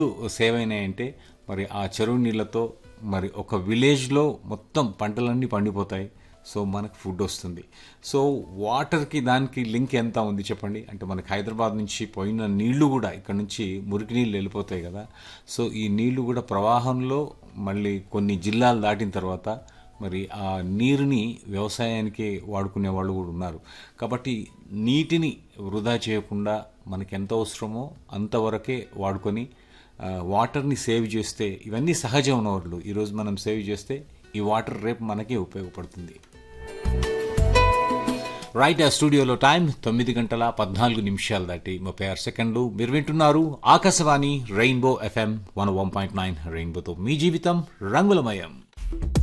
save అయినాయంటే మరి ఆ చెరువు నీళ్ళతో మరి ఒక విలేజ్లో మొత్తం పంటలన్నీ పండిపోతాయి సో మనకు ఫుడ్ వస్తుంది సో వాటర్కి దానికి లింక్ ఎంత ఉంది చెప్పండి అంటే మనకి హైదరాబాద్ నుంచి పోయిన నీళ్లు కూడా ఇక్కడ నుంచి మురికి నీళ్ళు వెళ్ళిపోతాయి కదా సో ఈ నీళ్లు కూడా ప్రవాహంలో మళ్ళీ కొన్ని జిల్లాలు దాటిన తర్వాత మరి ఆ నీరుని వ్యవసాయానికి వాడుకునే వాళ్ళు కూడా ఉన్నారు కాబట్టి నీటిని వృధా చేయకుండా మనకి ఎంత అవసరమో అంతవరకే వాడుకొని ఆ, వాటర్ని సేవ్ చేస్తే ఇవన్నీ సహజ వనరులు ఈరోజు మనం సేవ్ చేస్తే ఈ వాటర్ రేపు మనకి ఉపయోగపడుతుంది రైట్ ఆ స్టూడియోలో టైం తొమ్మిది గంటల పద్నాలుగు నిమిషాలు దాటి ముప్పై ఆరు సెకండ్లు మీరు వింటున్నారు Akashvani Rainbow FM one one point nine రెయిన్బోతో మీ జీవితం రంగులమయం